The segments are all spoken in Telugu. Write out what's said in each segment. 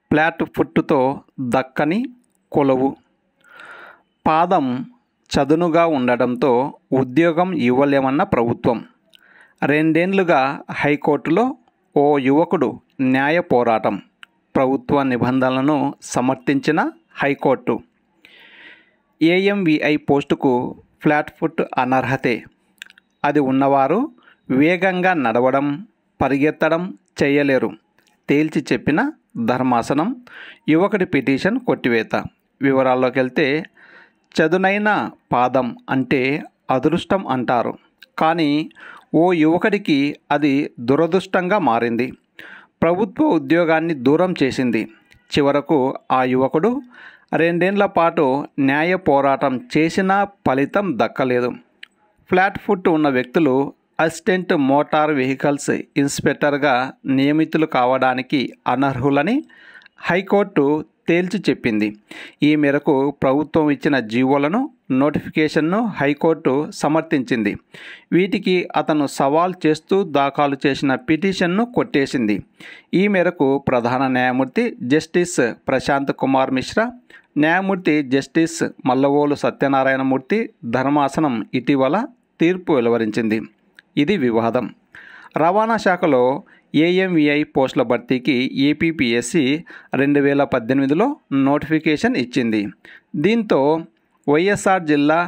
ఫ్లాట్ ఫుట్తో దక్కని కొలువు పాదం చదునుగా ఉండడంతో ఉద్యోగం ఇవ్వలేమన్న ప్రభుత్వం రెండేండ్లుగా హైకోర్టులో ఓ యువకుడు న్యాయ పోరాటం ప్రభుత్వ నిబంధనలను సమర్థించిన హైకోర్టు ఏఎంవిఐ పోస్టుకు ఫ్లాట్ ఫుట్ అనర్హతే అది ఉన్నవారు వేగంగా నడవడం పరిగెత్తడం చేయలేరు తేల్చి చెప్పిన ధర్మాసనం యువకుడి పిటిషన్ కొట్టివేత వివరాల్లోకి వెళ్తే చదునైన పాదం అంటే అదృష్టం అంటారు కానీ ఓ యువకుడికి అది దురదృష్టంగా మారింది ప్రభుత్వ ఉద్యోగాన్ని దూరం చేసింది చివరకు ఆ యువకుడు రెండేండ్ల పాటు న్యాయ పోరాటం చేసినా ఫలితం దక్కలేదు ఫ్లాట్ ఫుట్ ఉన్న వ్యక్తులు అసిస్టెంట్ మోటార్ వెహికల్స్ ఇన్స్పెక్టర్గా నియమితులు కావడానికి అనర్హులని హైకోర్టు తేల్చి చెప్పింది ఈ మేరకు ప్రభుత్వం ఇచ్చిన జీవోలను నోటిఫికేషన్ను హైకోర్టు సమర్థించింది వీటికి అతను సవాల్ చేస్తూ దాఖలు చేసిన పిటిషన్ను కొట్టేసింది ఈ మేరకు ప్రధాన న్యాయమూర్తి జస్టిస్ ప్రశాంత్ కుమార్ మిశ్రా న్యాయమూర్తి జస్టిస్ మల్లవోలు సత్యనారాయణమూర్తి ధర్మాసనం ఇటీవల తీర్పు వెలువరించింది ఇది వివాదం రవాణా శాఖలో ఏఎంవిఐ పోస్టుల భర్తీకి ఏపీపీఎస్సి రెండు వేల పద్దెనిమిదిలో నోటిఫికేషన్ ఇచ్చింది దీంతో వైఎస్ఆర్ జిల్లా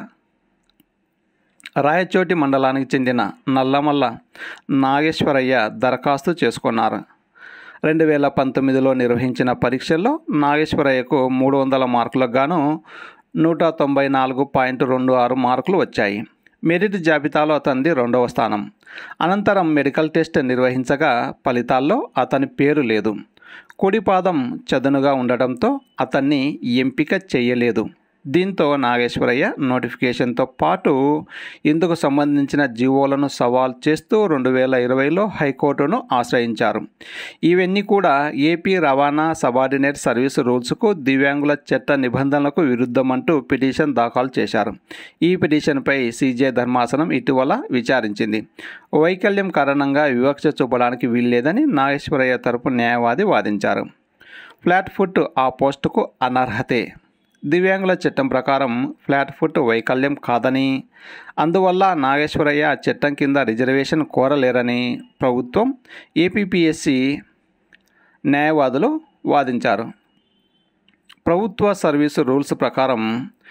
రాయచోటి మండలానికి చెందిన నల్లమల్ల నాగేశ్వరయ్య దరఖాస్తు చేసుకున్నారు రెండు వేల పంతొమ్మిదిలో నిర్వహించిన పరీక్షల్లో నాగేశ్వరయ్యకు మూడు వందల మార్కులకు గాను నూట తొంభై నాలుగు పాయింట్ రెండు ఆరు మార్కులు వచ్చాయి మెరిట్ జాబితాలో అతనిది రెండవ స్థానం అనంతరం మెడికల్ టెస్ట్ నిర్వహించగా ఫలితాల్లో అతని పేరు లేదు కుడి పాదం చదునుగా ఉండటంతో అతన్ని ఎంపిక చేయలేదు దీంతో నాగేశ్వరయ్య నోటిఫికేషన్తో పాటు ఇందుకు సంబంధించిన జీవోలను సవాల్ చేస్తూ రెండు వేల ఇరవైలో హైకోర్టును ఆశ్రయించారు ఇవన్నీ కూడా ఏపీ రవాణా సబార్డినేట్ సర్వీస్ రూల్స్కు దివ్యాంగుల చట్ట నిబంధనలకు విరుద్ధమంటూ పిటిషన్ దాఖలు చేశారు ఈ పిటిషన్పై సీజే ధర్మాసనం ఇటీవల విచారించింది వైకల్యం కారణంగా వివక్ష చూపడానికి వీల్లేదని నాగేశ్వరయ్య తరపు న్యాయవాది వాదించారు ఫ్లాట్ ఫుట్ ఆ పోస్టుకు అనర్హతే దివ్యాంగుల చట్టం ప్రకారం ఫ్లాట్ ఫుట్ వైకల్యం కాదని అందువల్ల నాగేశ్వరయ్య చట్టం కింద రిజర్వేషన్ కోరలేరని ప్రభుత్వం ఏపీపీఎస్సి న్యాయవాదులు వాదించారు ప్రభుత్వ సర్వీసు రూల్స్ ప్రకారం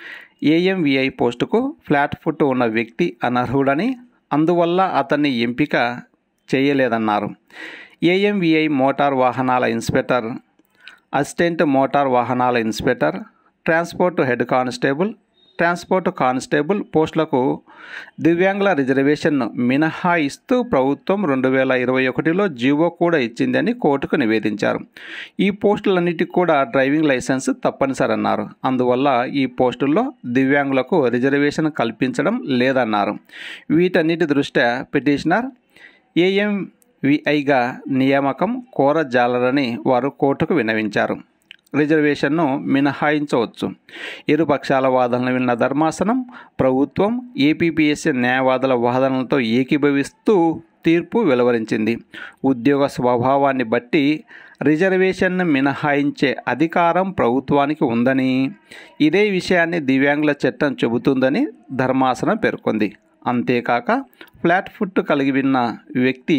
ఏఎంవిఐ పోస్టుకు ఫ్లాట్ ఫుట్ ఉన్న వ్యక్తి అనర్హుడని అందువల్ల అతన్ని ఎంపిక చేయలేదన్నారు ఏఎంవిఐ మోటార్ వాహనాల ఇన్స్పెక్టర్ అసిస్టెంట్ మోటార్ వాహనాల inspector transport head constable transport constable పోస్టులకు దివ్యాంగుల రిజర్వేషన్ను మినహాయిస్తూ ప్రభుత్వం రెండు వేల ఇరవై ఒకటిలో జీవో కూడా ఇచ్చిందని కోర్టుకు నివేదించారు ఈ పోస్టులన్నిటికీ కూడా డ్రైవింగ్ లైసెన్స్ తప్పనిసరన్నారు అందువల్ల ఈ పోస్టుల్లో దివ్యాంగులకు రిజర్వేషన్ కల్పించడం లేదన్నారు వీటన్నిటి దృష్ట్యా పిటిషనర్ ఏఎం విఐగా నియామకం కోరజాలరని వారు కోర్టుకు విన్నవించారు రిజర్వేషన్ను మినహాయించవచ్చు ఇరు పక్షాల వాదనలు విన్న ధర్మాసనం ప్రభుత్వం ఏపీపీఎస్సీ న్యాయవాదుల వాదనలతో ఏకీభవిస్తూ తీర్పు వెలువరించింది ఉద్యోగ స్వభావాన్ని బట్టి రిజర్వేషన్ను మినహాయించే అధికారం ప్రభుత్వానికి ఉందని ఇదే విషయాన్ని దివ్యాంగుల చట్టం చెబుతుందని ధర్మాసనం పేర్కొంది అంతేకాక ఫ్లాట్ ఫుట్ కలిగి ఉన్న వ్యక్తి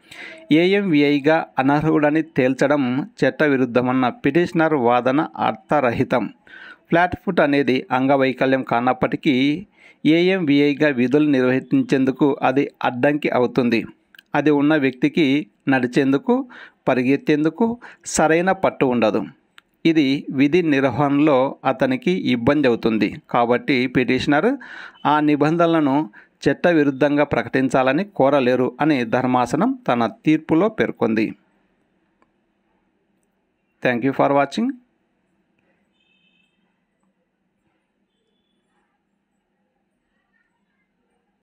ఏఎంవిఐగా అనర్హుడని తేల్చడం చట్టవిరుద్ధమన్న పిటిషనర్ వాదన అర్థరహితం ఫ్లాట్ ఫుట్ అనేది అంగవైకల్యం కానప్పటికీ ఏఎంవిఐగా విధులు నిర్వహించేందుకు అది అడ్డంకి అవుతుంది అది ఉన్న వ్యక్తికి నడిచేందుకు పరిగెత్తేందుకు సరైన పట్టు ఉండదు ఇది విధి నిర్వహణలో అతనికి ఇబ్బంది అవుతుంది కాబట్టి పిటిషనర్ ఆ నిబంధనలను చట్టవిరుద్ధంగా ప్రకటించాలని కోరలేరు అని ధర్మాసనం తన తీర్పులో పేర్కొంది థ్యాంక్ యూ ఫర్ వాచింగ్